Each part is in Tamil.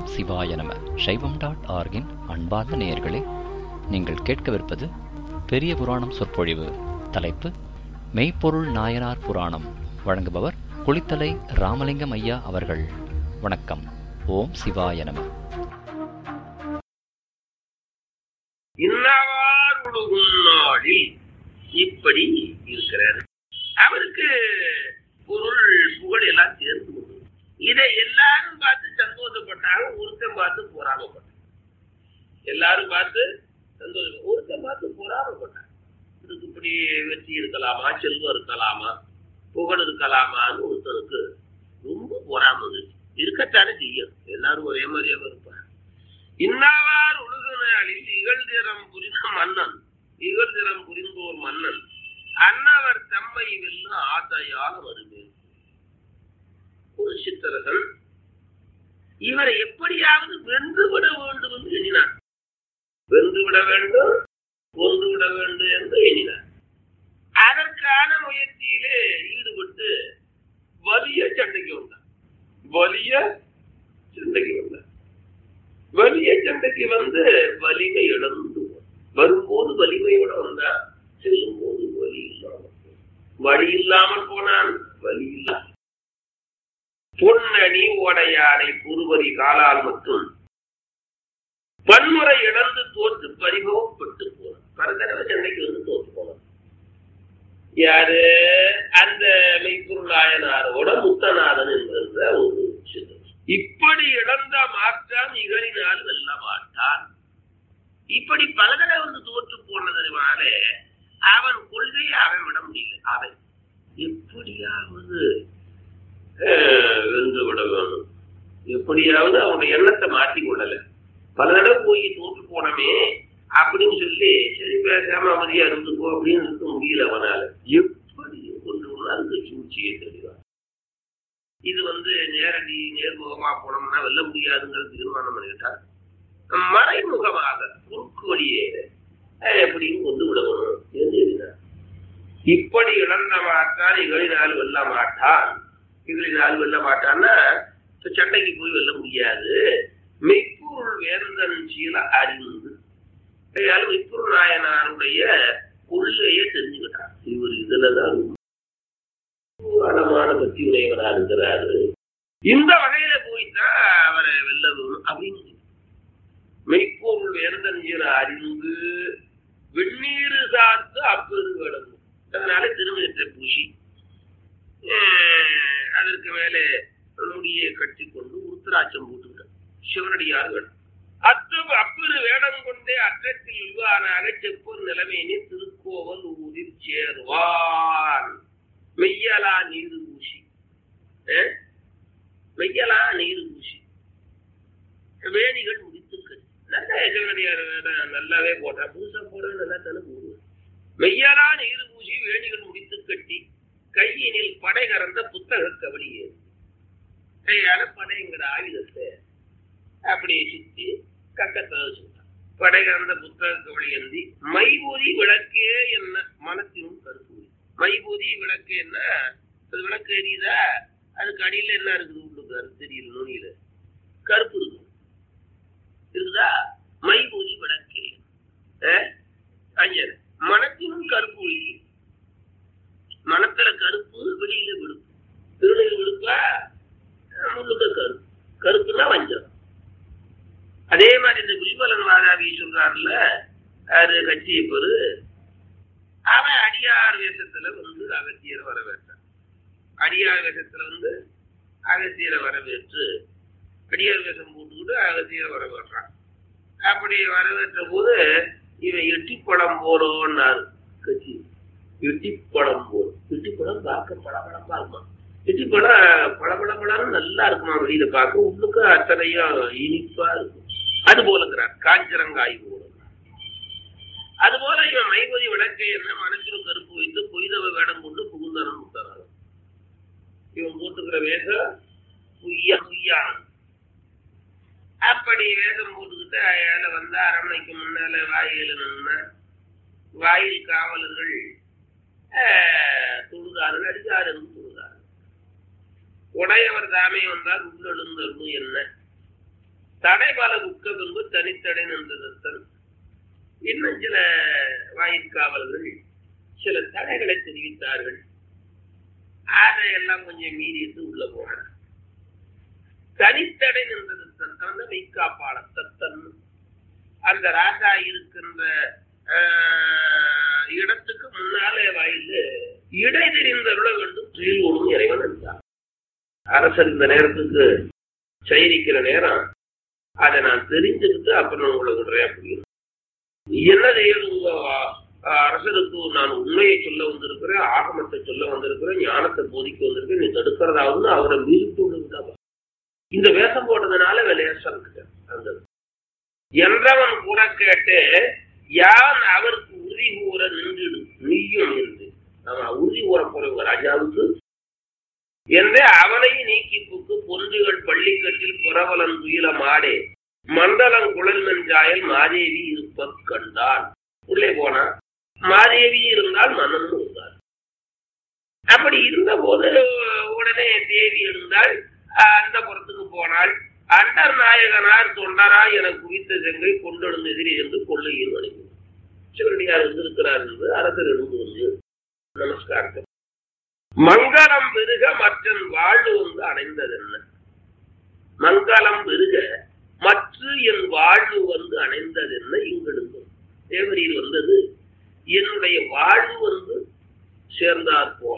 ஓம் சிவாய நம சைவம் டாட் ஆர்கின் அன்பார்ந்த நேயர்களே நீங்கள் கேட்கவிருப்பது பெரிய புராணம் சொற்பொழிவு தலைப்பு மெய்ப்பொருள் நாயனார் புராணம் வழங்குபவர் குளித்தலை ராமலிங்கம் ஐயா அவர்கள் வணக்கம் ஓம் சிவாய நம இன்னாவார் உலகும் நாளில் இப்படி இருக்கிறார் அவருக்கு பொருள் புகழ் எல்லாம் சேர்ந்து கொண்டு இதை எல்லாரும் பார்த்து சந்தோஷப்பட்டாங்க ஒருத்தன் பார்த்து பொறாமப்பட்டான் எல்லாரும் பார்த்து சந்தோஷம் ஒருத்தன் பார்த்து பொறாமப்பட்டான் இதுக்கு இப்படி வெற்றி இருக்கலாமா செல்வம் இருக்கலாமா புகழ் இருக்கலாமான்னு ஒருத்தனுக்கு ரொம்ப பொறாம இருந்துச்சு இருக்கத்தானே செய்யும் எல்லாரும் ஒரே மாதிரியாக இருப்பாங்க இன்னாவார் உலகினாலில் இகழ்திறம் புரிந்த மன்னன் இகழ்திறம் புரிந்தோர் மன்னன் அன்னவர் தம்மை வெல்லும் ஆசையால் வருவேன் ஒரு சித்தரசன் இவரை எப்படியாவது வென்று விட வேண்டும் என்று எண்ணினார் வென்று விட வேண்டும் கொன்று விட வேண்டும் என்று எண்ணினார் அதற்கான முயற்சியிலே ஈடுபட்டு வலிய சண்டைக்கு வந்தார் வலிய சண்டைக்கு வந்தார் வலிய சண்டைக்கு வந்து வலிமை இழந்து போனார். வரும்போது வலிமையோட வந்தா செல்லும் போது வலி இல்லாமல் போனான். வழி இல்லாமல் போனான் வலி இல்லாமல் பொன்னணி ஓடையாடை புருவரி காலால் மட்டும் வன்முறை இழந்து தோற்று பரிபவப்பட்டு போனான் பரதடவை சண்டைக்கு வந்து தோற்று போனான் யாரு அந்த மெய்ப்பொருளாயனாரோட முத்தநாதன் என்கிற ஒரு சித்தர் இப்படி இழந்த மாற்றான் இகழினால் வெல்ல மாட்டான் இப்படி பல தடவை வந்து தோற்று போனதனால அவன் கொள்கையை அவன் விட முடியல அவன் எப்படியாவது அஹ், வென்று விட வேணும் எப்படியாவது அவனுடைய எண்ணத்தை மாற்றிக் கொள்ளல பல தடவை போய் தோற்று போனமே அப்படின்னு சொல்லி சரி பேசாம அமைதியா இருந்துக்கோ அப்படின்னு இருக்க முடியல அவனால எப்படி கொண்டு அதுக்கு சூழ்ச்சியை தெரியும் இது வந்து நேரடி நேர்முகமா போனோம்னா வெல்ல முடியாதுங்கிறது தீர்மானம் பண்ணிட்டார் மறைமுகமாக குறுக்கு வழியே அஹ், எப்படியும் கொண்டு விடணும் என்று எழுதினார் இப்படி இழந்த மாட்டான் இகழினால் வெல்ல மாட்டான் இகழினால் வெல்ல மாட்டான்னா இப்ப சண்டைக்கு போய் வெல்ல முடியாது மெய்ப்பொருள் வேந்தன் சீல அறிந்து கையால் மெய்ப்பொருள் நாயனாருடைய கொள்கையை தெரிஞ்சுக்கிட்டான் இவர் இதுலதான் ஆழமான பக்தி உடையவரா இருக்கிறாரு இந்த வகையில போய்தான் அவரை வெல்ல வேணும் அப்படின்னு மெய்ப்பொருள் வேந்தஞ்சிற அறிந்து வெந்நீர் சார்ந்து அப்பெரு கிடந்து அதனால திருமணத்தை பூசி அஹ், அதற்கு மேலே முடியை கட்டி கொண்டு உருத்தராட்சம் போட்டுவிட்டார் சிவனடியார் வேடம் அத்து அப்பெரு வேடம் கொண்டே அற்றத்தில் இவ்வாறாக செப்பொரு நிலைமையினி திருக்கோவல் ஊரில் சேர்வான் மெய்யலா நீர் ஊசி அஹ்? மெய்யலா நீர் ஊசி வேணிகள் முடித்து கட்டி நல்ல சிவனடியார் வேடம் நல்லாவே போட்டா புதுசா போட நல்லா தானே போடுவேன் மெய்யலா நீர் ஊசி வேணிகள் முடித்து கட்டி கையினில் படை கறந்த புத்தக கவலியே கையால படைங்கிற ஆயுதத்தை அப்படியே சுத்தி கக்கத்தை வச்சுட்டான் படை கறந்த புத்தக கவலி ஏந்தி மைபூதி விளக்கே என்ன மனத்தினும் கருப்பு மைபூதி விளக்கு என்ன அது விளக்கு எரியுதா அதுக்கு அடியில என்ன இருக்குது உள்ளுக்கு அது தெரியல நுனியில கருப்பு இருக்கு இருக்குதா மைபூதி விளக்கே அஹ்? அஞ்சல் மனத்தினும் கருப்பு ஒழிக்கும் மனத்துல கருப்பு வெளியில வெளுப்பு திருநெல் வெளுப்பா அஹ் முழுக்க கருப்பு கருப்புன்னா வஞ்சம் அதே மாதிரி இந்த குல்பலன் வாதாபி சொல்றாருல அது கட்சியை பொறு அவன் அடியார் வேஷத்துல வந்து அகத்தியரை வரவேற்றான் அடியார் வேஷத்துல வந்து அகத்தியரை வரவேற்று அடியார் வேஷம் போட்டுக்கிட்டு அகத்தியரை வரவேற்றான் அப்படி வரவேற்ற போது இவன் எட்டி படம் போறோம்னாரு கட்சி எட்டி படம் போறோம் எட்டி படம் பார்க்க படபடப்பா இருக்குமா எட்டி படம் பளபளபளன்னு நல்லா இருக்குமா வெளியில பார்க்க உள்ளுக்கு அத்தனையும் இனிப்பா இருக்கும் அது போலங்கிறார் காஞ்சரங்காய் போல அதுபோல இவன் மைபதி விளக்கை என்ன மனசிலும் கருப்பு வைத்து பொய்தவ வேடம் கொண்டு புகுந்தனம் முத்தனான் இவன் போட்டுக்கிற வேஷம் பொய்யா பொய்யான் அப்படி வேஷம் போட்டுக்கிட்டு அயால வந்தா அரண்மனைக்கு முன்னால வாயில நின்னா வாயில் காவலர்கள் ஆஹ், தொழுதார்கள் அடிகாரம் தொழுதார்கள் உடையவர் தாமே வந்தால் உள்ளெழுந்தருளும் என்ன தடை பல புக்க பின்பு தனித்தடை நின்றதன் இன்னும் சில வாயிற்காவல்கள் சில தடைகளை தெரிவித்தார்கள் அதையெல்லாம் கொஞ்சம் மீறிட்டு உள்ள போனார் தனித்தடை நின்றது தன் மெய்காப்பாள தத்தன் அந்த ராஜா இருக்கின்ற ஆஹ், இடத்துக்கு முன்னாலே வாயில் இடை தெரிந்தருள வேண்டும் துயிலோடும் இறைவன் என்றார் அரசர் இந்த நேரத்துக்கு சயனிக்கிற நேரம் அதை நான் தெரிஞ்சுக்கிட்டு அப்புறம் நான் உங்களை விடுறேன் அப்படின்னு என்ன செய்யணும் உங்க ஆஹ், அரசருக்கு நான் உண்மையை சொல்ல வந்திருக்கிறேன் ஆகமத்தை சொல்ல வந்திருக்கிறேன் ஞானத்தை போதிக்க வந்திருக்கேன் நீ தடுக்கிறதாவது அவரை மீறிட்டு விடுவிட்டாப்பா இந்த வேஷம் போட்டதுனால விலையாசம் அந்த என்றவன் கூட கேட்டு யான் அவருக்கு உறுதி கூற நின்றுடு நீயும் என்று ஆமா உறுதி கூற போறவங்க ராஜாவுக்கு என்று அவனை நீக்கி புக்கு பொன்றுகள் பள்ளிக்கட்டில் புறவலன் துயில மாடே மண்டலம் குழல் நஞ்சாயல் மாதேவி இருப்பத் கண்டான் உள்ளே போனா மாதேவி இருந்தால் மன்னனும் இருந்தார் அப்படி இருந்த போது உடனே தேவி இருந்தால் அந்த புறத்துக்கு போனாள் அண்டர் நாயகனார் தொண்டராய் என குவித்த செங்கை கொண்டெழுந்து எதிரி என்று கொள்ளையில் அனுப்பி சிவனடியார் இருந்திருக்கிறார் என்று அரசர் எழுந்து வந்து நமஸ்காரத்தை மங்களம் பெருக மற்றன் வாழ்வு வந்து அடைந்தது என்ன மங்களம் பெருக மற்ற என் வாழ்வு வந்து அணைந்தது என்ன இங்கெடுங்க தேவரியில் வந்தது என்னுடைய வாழ்வு வந்து சேர்ந்தார் போல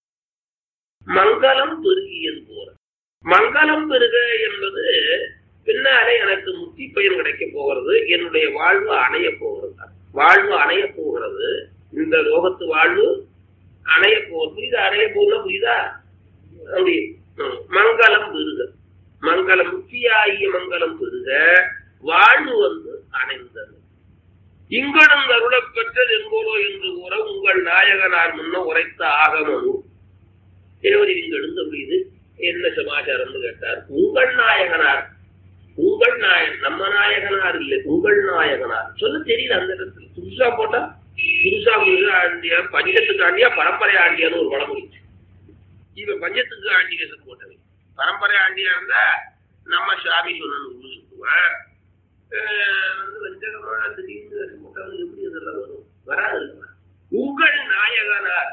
மங்களம் பெருகியது போல மங்களம் பெருக என்பது பின்னாலே எனக்கு முத்தி பயன் கிடைக்க போகிறது என்னுடைய வாழ்வு அணைய போகிறது வாழ்வு அணைய போகிறது இந்த லோகத்து வாழ்வு அணைய போகிறது புரியுதா அணைய போகுதா புரியுதா அப்படி ம். மங்களம் பெருக மங்களம் முத்தியாகிய மங்களம் பெருக வாழ்வு வந்து அணைந்தது இங்கனும் அருளப் பெற்றது என்போலோ என்று கூற உங்கள் நாயகனார் முன்ன உரைத்த ஆகமனு தேவரி இங்கு எழுந்த முடியுது என்ன சமாச்சாரம்னு கேட்டார் உங்கள் நாயகனார் உங்கள் நாயகன் நம்ம நாயகனார் இல்லை உங்கள் நாயகனார் சொல்ல தெரியல அந்த இடத்துல புதுசா போட்டா புதுசா புதுசா ஆண்டியா பஞ்சத்துக்கு ஆண்டியா பரம்பரை ஆண்டியான்னு ஒரு படம் முடிச்சு இவன் பஞ்சத்துக்கு ஆண்டி கேசம் போட்டவன் பரம்பரை ஆண்டியா இருந்தா நம்ம சாமி சொல்லணும் சொல்லுவான் வந்து வஞ்சகமா திடீர்னு வேஷம் போட்டவன் எப்படி இதெல்லாம் வரும் வராது இல்லையா? உங்கள் நாயகனார்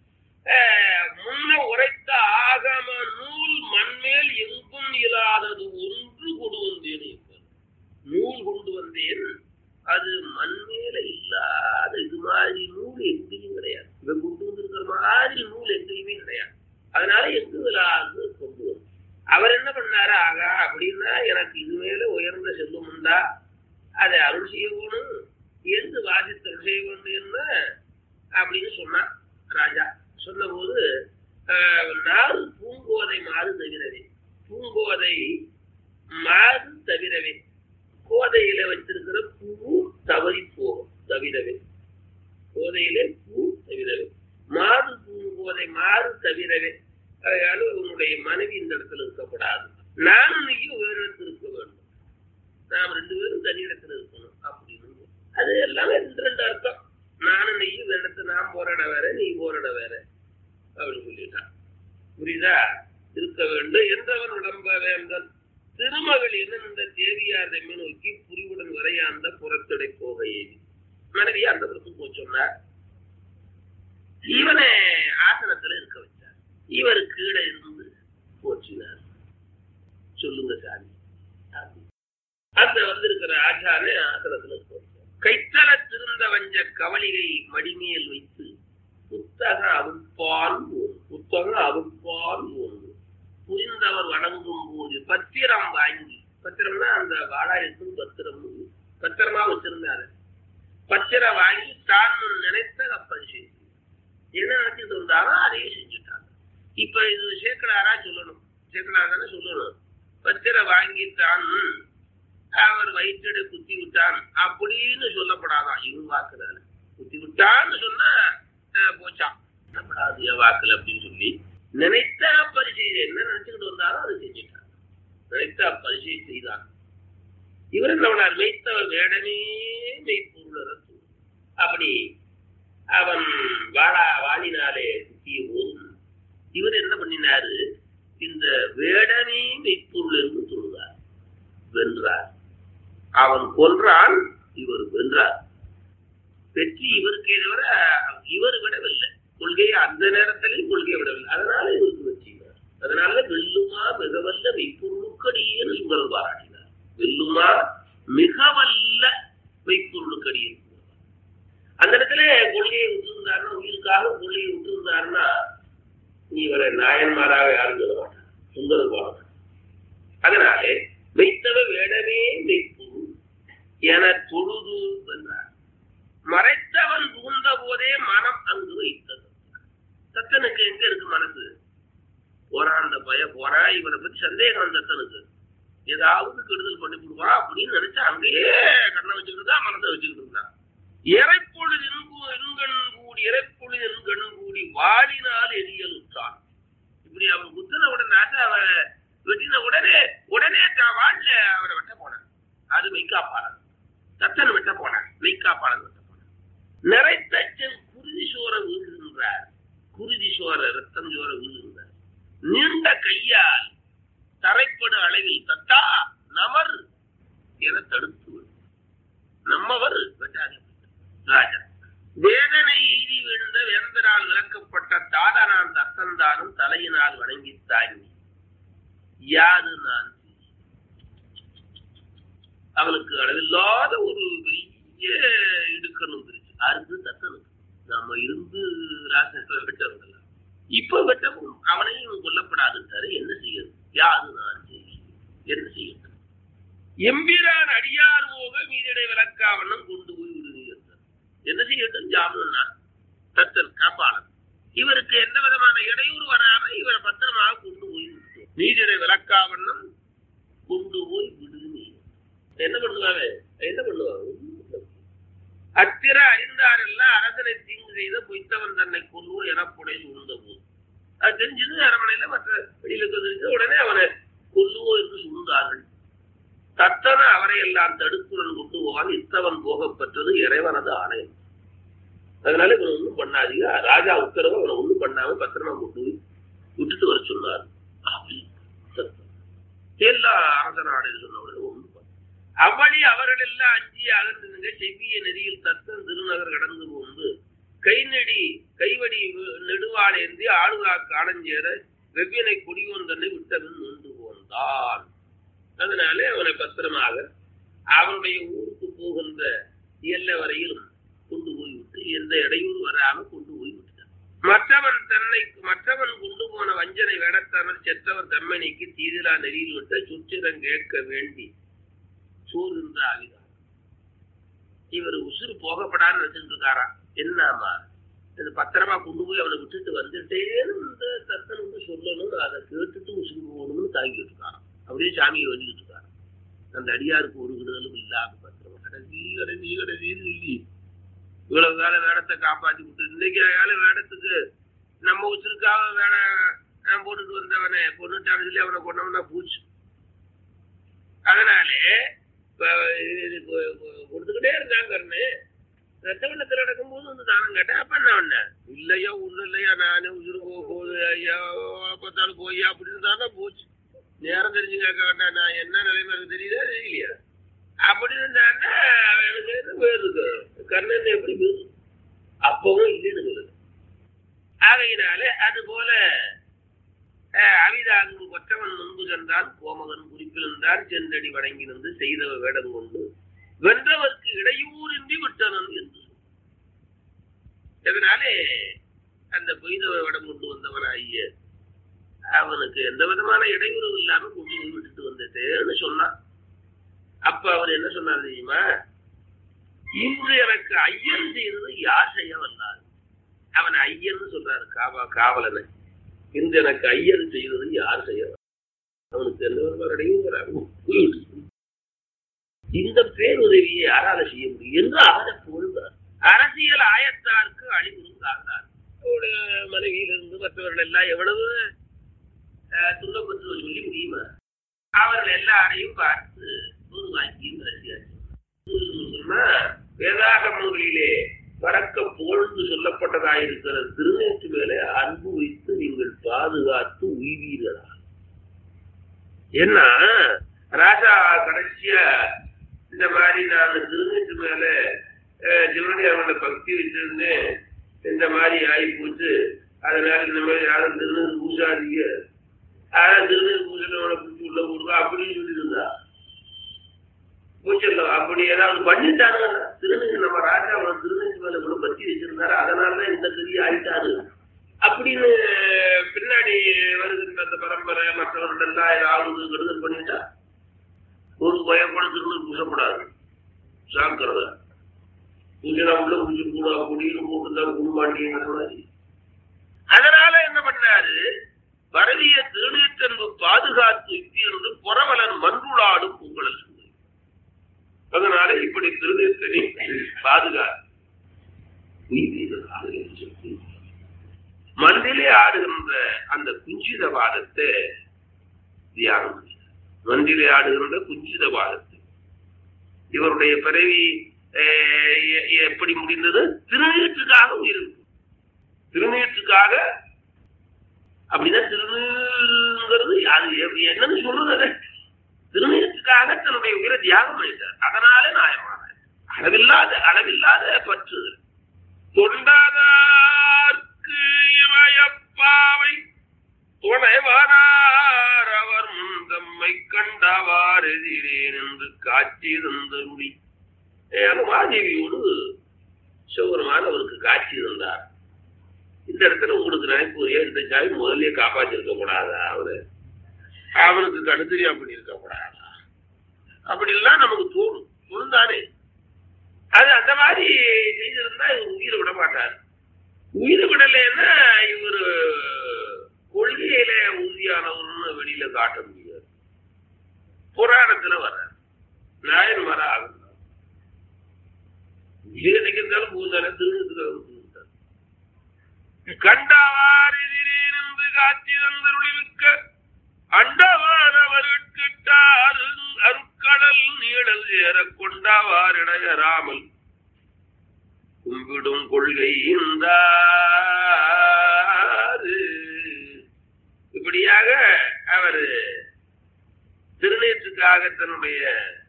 அஹ், முன்ன உரைத்த ஆகம நூல் மண்மேல் எங்கும் இல்லாதது ஒன்று கொண்டு வந்தேன் இப்ப. நூல் கொண்டு வந்தேன் அது மண்மேல இல்லாத இது மாதிரி நூல் எங்கேயும் கிடையாது இவன் கொண்டு வந்திருக்கிற மாதிரி நூல் எங்கேயுமே கிடையாது அதனால எங்கும் இல்லாது கொண்டு வந்து அவர் என்ன பண்ணாரு ஆகா அப்படின்னா எனக்கு இது மேல உயர்ந்த செல்வம் உண்டா அதை அருள் செய்யணும் எந்த வாசித்து அருள் செய்ய வேண்டும் என்ன அப்படின்னு சொன்னான் ராஜா சொன்னபோது ஆஹ், நாறு பூங்கோதை மாறு தவிரவே பூங்கோதை மாறு தவிரவே கோதையில வச்சிருக்கிற பூ தவறி போகும் தவிரவே கோதையிலே பூ தவிரவே மாறு பூங்கோதை மாறு தவிரவே அதனால உன்னுடைய மனைவி இந்த இடத்துல இருக்கப்படாது நானும் நீயும் வேறு இடத்துல இருக்க வேண்டும் நாம் ரெண்டு பேரும் தனி இடத்துல இருக்கணும் அப்படின்னு அது எல்லாமே ரெண்டு ரெண்டு அர்த்தம் நானும் நீயும் வேற இடத்துல நான் போற இடம் வேற நீ போற இடம் வேற அப்படின்னு சொல்லிட்டான் புரியுதா இருக்க வேண்டும் என்றவன் உடம்ப வேந்தன் திருமகள் என்ன தேவியார் தம்மை நோக்கி புரிவுடன் வரையாந்த புறத்தடை போக ஏறி மனைவி அந்த புறத்துக்கு போய் சொன்னார் இவனை ஆசனத்துல இருக்க வச்சார் இவர் கீழே இருந்து போற்றினார் சொல்லுங்க சாமி சாமி. அந்த வந்திருக்கிற ஆச்சாரே ஆசனத்துல இருக்க வச்சார். கைத்தல திருந்த வஞ்ச கவலிகை மடிமேல் வைத்து புத்தக அவுப்பால் போன்று புத்தக அவுப்பால் போன்று புரிந்தவர் வணங்கும் போது பத்திரம் வாங்கி பத்திரம்னா அந்த வாழாயத்தும் பத்திரம் பத்திரமா வச்சிருந்தாரு பத்திரம் வாங்கி தான் நினைத்த கப்பல் செய்து என்ன நினைச்சிட்டு இருந்தாரோ அதையே செஞ்சுட்டாங்க இப்ப இது சேர்க்கலாரா சொல்லணும் சேர்க்கலாதானே சொல்லணும் பத்திரம் வாங்கித்தான் அவர் வயிற்றடை குத்தி விட்டான் அப்படின்னு சொல்லப்படாதான் இவன் வாக்குனால குத்தி விட்டான்னு சொன்னா அஹ், போச்சான் நம்மளாது என் வாக்குல அப்படின்னு சொல்லி நினைத்த பரிசெய்த என்ன நினைச்சுக்கிட்டு வந்தாரோ அதை செஞ்சுட்டான் நினைத்த பரிசெய் செய்தான் இவர் என்ன பண்ணார் மெய்த்தவர் வேடமே மெய்ப்பொருள் அப்படி அவன் வாழா வாழினாலே குத்திய போதும் இவர் என்ன பண்ணினாரு இந்த வேடமே மெய்ப்பொருள் என்று சொல்லுவார் வென்றார் அவன் கொன்றான் இவர் வென்றார் வெற்றி இவருக்கே தவிர இவர் விடவில்லை கொள்கையை அந்த நேரத்திலையும் கொள்கையை விடவில்லை அதனால இவருக்கு வெற்றி அதனால வெல்லுமா மிகவல்ல மெய்ப்பொருளுக்கடியேன்னு சுந்தரர் பாராட்டினார் வெல்லுமா மிகவல்ல மெய்ப்பொருளுக்கடியே அந்த இடத்துல கொள்கையை விட்டுருந்தாருன்னா உயிருக்காக கொள்கையை விட்டுருந்தாருன்னா நீ இவரை நாயன்மாராக யாரும் சொல்ல மாட்டார் சுந்தரர் பாராட்டு அதனாலே மெய்த்தவ வேடமே மெய்ப்பொருள் என தொழுது வென்றார் மறைத்தவன் புகுந்த போதே மனம் அங்கு வைத்தது தத்தனுக்கு எங்க இருக்கு மனசு போறான் அந்த பய போறா இவனை பத்தி சந்தேகம் அந்த தத்தனுக்கு ஏதாவது கெடுதல் பண்ணி கொடுவா அப்படின்னு நினைச்சா அங்கேயே கண்ணை வச்சுக்கிட்டு தான் மனசை வச்சுக்கிட்டு இருந்தான் இறைப்பொழுது எண்கண் கூடி இறைப்பொழுது எண்கண் கூடி வாடினால் எரியலுற்றான் இப்படி அவன் குத்தின உடனே அவன் வெட்டின உடனே உடனே தான் வாழ்ல அவரை வெட்ட போனான் அது மெய்காப்பாளன் தத்தன் வெட்ட போனான் மெய்காப்பாளன் வெட்ட போனான் நிறைத்தச்சன் குருதி சோர வீழ்கின்றார் குருதி சோர ரத்தம் சோர வீழ்கின்றார் நீண்ட கையால் தரைப்படு அளவில் தத்தா நமர் என தடுத்து நம்மவர் வெட்டாதே ராஜா வேதனை எய்தி விழுந்த வேந்தனால் விளக்கப்பட்ட தாடனான் தத்தந்தானும் தலையினால் வணங்கி தாங்கி யாது நான் அவனுக்கு அளவில்லாத ஒரு பெரிய இடுக்கன் வந்துருச்சு யாருக்கு தத்தனுக்கு நம்ம இருந்து ராசனை வெட்டவங்க இப்ப வெட்டவும் அவனையும் கொல்லப்படாதுட்டாரு என்ன செய்யறது யாது நான் என்ன செய்யறது எம்பிரான் அடியார் போக மீதிடை விளக்காவண்ணம் கொண்டு போய் விடுவீர்கள் என்ன செய்யட்டும் ஜாமுன்னா தத்தன் காப்பாளன் இவருக்கு எந்த விதமான இடையூறு வராம இவரை பத்திரமாக கொண்டு போய் விட்டோம் நீதிடை விளக்காவண்ணம் கொண்டு போய் விடுவீங்க என்ன பண்ணுவாங்க என்ன பண்ணுவாங்க அத்திர அறிந்தாரெல்லாம் அரசனை தீங்கு செய்த பொய்த்தவன் தன்னை கொல்லுவோம் எனப்புடை சூழ்ந்த போது அது தெரிஞ்சது அரமனையில மற்ற வெளியில தெரிஞ்ச உடனே அவனை கொல்லுவோ என்று சூழ்ந்தார்கள் தத்தன அவரை எல்லாம் தடுப்புடன் கொண்டு போவான் இத்தவன் போக பெற்றது இறைவனது ஆணையம் அதனால இவன் ஒண்ணும் பண்ணாதீங்க ராஜா உத்தரவு அவனை ஒண்ணும் பண்ணாம பத்திரமா கொண்டு போய் விட்டுட்டு வர சொன்னார் எல்லா அரச நாடு சொன்ன உடனே ஒண்ணும் அவ்வழி அவர்கள் எல்லாம் அஞ்சி அகன்றுங்க செவ்விய நெறியில் தத்தன் திருநகர் கடந்து போந்து கை நெடி கைவடி நெடுவாளேந்தி ஆளுகா காணஞ்சேர வெவ்வினை கொடியோன் தன்னை விட்டவன் நின்று போந்தான் அதனாலே அவனை பத்திரமாக அவனுடைய ஊருக்கு போகின்ற எல்லை வரையிலும் கொண்டு போய் விட்டு எந்த இடையூறு வராம கொண்டு போய் விட்டான் மற்றவன் தன்னை மற்றவன் கொண்டு போன வஞ்சனை வேடத்தவர் செத்தவர் தம்மனைக்கு தீதிலா நெறியில் விட்ட சுற்றிடம் கேட்க வேண்டி சூழ்ந்த ஆவிதான் இவர் உசுறு போகப்படான்னு நினைச்சிட்டு இருக்காராம் என்னாமா இது பத்திரமா கொண்டு போய் அவனை விட்டுட்டு வந்துட்டேன்னு இந்த தத்தன் வந்து சொல்லணும் அதை கேட்டுட்டு உசுறு போகணும்னு தாங்கிட்டு இருக்காராம் அப்படியே சாமியை வச்சுக்கிட்டு இருக்காரு அந்த அடியாருக்கு ஒரு விடுதலும் இல்லாம பத்திரமா கடைசி கடைசி கடைசின்னு சொல்லி இவ்வளவு வேலை வேடத்தை காப்பாத்தி விட்டு இன்னைக்கு வேலை வேடத்துக்கு நம்ம உசுருக்காக வேலை போட்டுட்டு வந்தவனை பொண்ணுட்டான்னு சொல்லி அவனை கொண்டவனா பூச்சு அதனாலே கொடுத்துக்கிட்டே இருந்தாங்கன்னு ரத்த வெள்ளத்தில் நடக்கும்போது வந்து தானம் கேட்டேன் அப்ப என்ன பண்ண இல்லையா ஒண்ணும் இல்லையா நானே உயிர் போக போகுது ஐயா பார்த்தாலும் போய் அப்படின்னு தானே போச்சு நேரம் தெரிஞ்சு கேட்க வேண்டாம் நான் என்ன நிலைமை இருக்கு தெரியுதா தெரியலையா அப்படி இருந்தாங்கன்னா எனக்கு பேர் இருக்கு கண்ணன் எப்படி பேரு அப்பவும் இல்லைன்னு சொல்லுது ஆகையினாலே அது போல அவிதாங்கு கொற்றவன் முன்பு சென்றான் கோமகன் குறிப்பிருந்தான் சென்றடி வணங்கி நின்று செய்தவ வேடம் கொண்டு வென்றவர்க்கு இடையூறின்றி விட்டனன் என்று இதனாலே அந்த பொய்தவ வேடம் கொண்டு வந்தவனாகிய அவனுக்கு எந்த விதமான இடையூறு இல்லாம கொண்டு போய் விட்டுட்டு வந்துட்டேன்னு சொன்னான் அப்ப அவர் என்ன சொன்னார் தெரியுமா இன்று எனக்கு ஐயன் செய்தது யார் செய்ய வந்தார் அவன் ஐயன் சொல்றாரு காவா காவலனை இன்று எனக்கு ஐயன் செய்தது யார் செய்ய அவனுக்கு எந்த விதமான இடையூறு வராது இந்த பேருதவியை யாரால செய்ய முடியும் என்று அவரை புகழ்ந்தார் அரசியல் ஆயத்தாருக்கு அழிவுறுந்தார் மனைவியிலிருந்து மற்றவர்கள் எல்லாம் எவ்வளவு துன்பம் பெற்று சொல்லி முடியுமா அவர்கள் எல்லாரையும் பார்த்து உருவாக்கி வேதாகமங்களிலே பறக்க புகழ்ந்து சொல்லப்பட்டதாயிருக்கிற திருநேற்று மேலே அன்பு வைத்து நீங்கள் பாதுகாத்து உய்வீர்களா ஏன்னா ராஜா கடைசியா இந்த மாதிரி நான் திருநெட்டு மேல அஹ், சிவனடி அவங்கள பக்தி வச்சிருந்தேன் இந்த மாதிரி ஆகி போச்சு அதனால இந்த மாதிரி யாரும் திருநெல் பூசாதீங்க யாரும் திருநெல் பூசணவனை பிடிச்சி உள்ள போடுவா அப்படின்னு சொல்லி இருந்தா பூச்சல்ல அப்படி ஏதாவது பண்ணிட்டாங்க திருநெல் நம்ம ராஜா அவன் திருநெல் மேல இவ்வளவு பக்தி வச்சிருந்தாரு அதனாலதான் இந்த கதி ஆயிட்டாரு அப்படின்னு பின்னாடி வருகின்ற அந்த பரம்பரை மற்றவர்கள் எல்லாம் ஏதாவது கெடுதல் பண்ணிட்டா ஒரு பயப்படுத்துறது பூசப்படாது சாக்கிறத பூஜை உள்ள பூஜை கூட அப்படின்னு போட்டுதான் குடும்பாண்டிங்கிற மாதிரி அதனால என்ன பண்ணாரு பரவிய திருநீற்றன்பு பாதுகாத்து இருந்து புறவலன் மன்றுளாடும் உங்களல் அதனால இப்படி திருநீற்றனை பாதுகாத்து உய்வீரராக சொல்லி மந்திலே ஆடுகின்ற அந்த குஞ்சித வாதத்தை தியானம் பண்ணினார். மந்திலே ஆடுகின்ற குஞ்சித வாதத்தை இவருடைய பிறவி அஹ், எ- எப்படி முடிந்தது திருநீற்றுக்காக உயிர் திருநீற்றுக்காக அப்படின்னா திருநீங்கிறது அது எ- என்னன்னு சொல்றது அது? திருநீற்றுக்காக தன்னுடைய உயிரை தியாகம் பண்ணிட்டார் அதனால நியாயமான அளவில்லாத அளவில்லாத பற்று தொண்டாதார்க்கு இமயப்பாவை துணைவானார் அவர் முன் தம்மை கண்டவார் எதிரேன் என்று காட்சி தந்தருளி மாதேவியோடு சிவபெருமான் அவருக்கு காட்சி தந்தார் இந்த இடத்துல உங்களுக்கு நினைப்பு வரையா இந்த சாமி முதல்ல காப்பாற்றிருக்க கூடாதா அவரு அவனுக்கு கடுத்தறியா பண்ணியிருக்க கூடாதா அப்படிலாம் நமக்கு தோணும் தோணுந்தானே அது அந்த மாதிரி செய்திருந்தா இவர் உயிரை விட மாட்டார் உயிரை விடலைன்னா இவர் கொள்கையில உறுதியானவர்னு வெளியில காட்ட முடியாது புராணத்துல வர்றார் நாயன் வர ஆகும் உயிரை நினைக்கிறதாலும் பூசான திருநத்துக்காக கண்டவாறு நின்று காட்சி தந்தருளிருக்க அண்டவானவர்கிட்டார் அருட்கடல் நீடல் சேர கொண்டவார் இடையராமல் கும்பிடும் கொள்கை இருந்தாரு இப்படியாக அவர் திருநேற்றுக்காக தன்னுடைய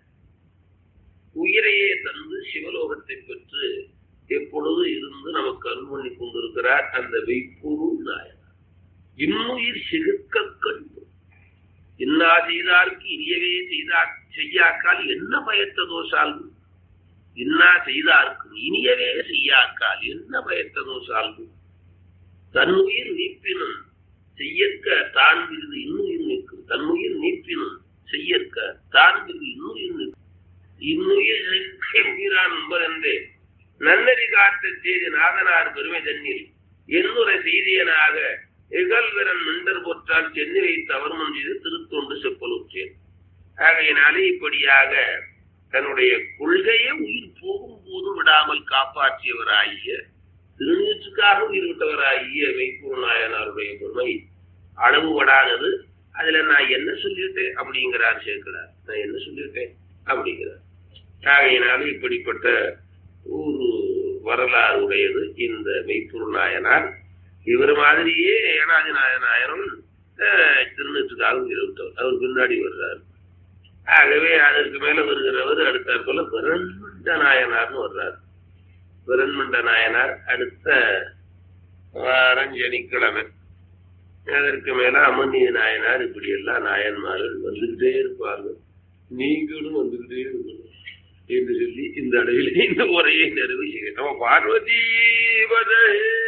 உயிரையே தந்து சிவலோகத்தை பெற்று எப்பொழுது இருந்து நமக்கு அருள் பண்ணி கொண்டிருக்கிறார் அந்த வைப்பொருள் நாயனார் இன்னுயிர் சிறுக்க கண்டு இன்னா செய்தார்க்கு இனியவே செய்தார் செய்யாக்கால் என்ன பயத்த தோசால்வு இன்னா செய்தார்க்கு இனியவே செய்யாக்கால் என்ன பயத்த தோசால்வு தன்னுயிர் நீப்பினும் செய்யற்க தான் விருது இன்னுயிர் நிற்கும் தன்னுயிர் நீப்பினும் செய்யற்க தான் விருது இன்னுயிர் நிற்கும் இன்னுயிர் என்கிறான் என்பதென்றே நன்னறி காத்த செய்தி நாதனார் பெருமை தன்னில் என்னுரை செய்தியனாக இகழ்வரன் மிண்டர் போற்றால் சென்னி வைத்து அவர் முன் செய்து திருத்தொண்டு செப்பலுற்றேன் ஆகையினாலே இப்படியாக தன்னுடைய கொள்கையை உயிர் போகும் போது விடாமல் காப்பாற்றியவராகிய திருநீற்றுக்காக உயிர் விட்டவராகிய மெய்ப்பூர் நாயனாருடைய பெருமை அளவுபடாதது அதுல நான் என்ன சொல்லிட்டேன் அப்படிங்கிறார் சேர்க்கிறார் நான் என்ன சொல்லிட்டேன் அப்படிங்கிறார் ஆகையினால இப்படிப்பட்ட ஒரு வரலாறு உடையது இந்த மெய்ப்பொருள் நாயனார் இவர் மாதிரியே ஏனாதி நாயனாயரும் அஹ், திருநீற்றுக்காக உயிர் விட்டவர் அவர் பின்னாடி வர்றார் ஆகவே அதற்கு மேல வருகிறவர் அடுத்தாற் போல பிரண்மண்ட நாயனார்னு வர்றார் பிரண்மண்ட நாயனார் அடுத்த வாரம் சனிக்கிழமை அதற்கு மேல அமர்நீ நாயனார் இப்படி எல்லாம் நாயன்மார்கள் வந்துகிட்டே இருப்பாங்க நீங்களும் வந்துகிட்டே இருக்கணும் என்று சொல்லி இந்த அளவில் இந்த உரையை நிறைவு செய்கிறோம் பார்வதி பதே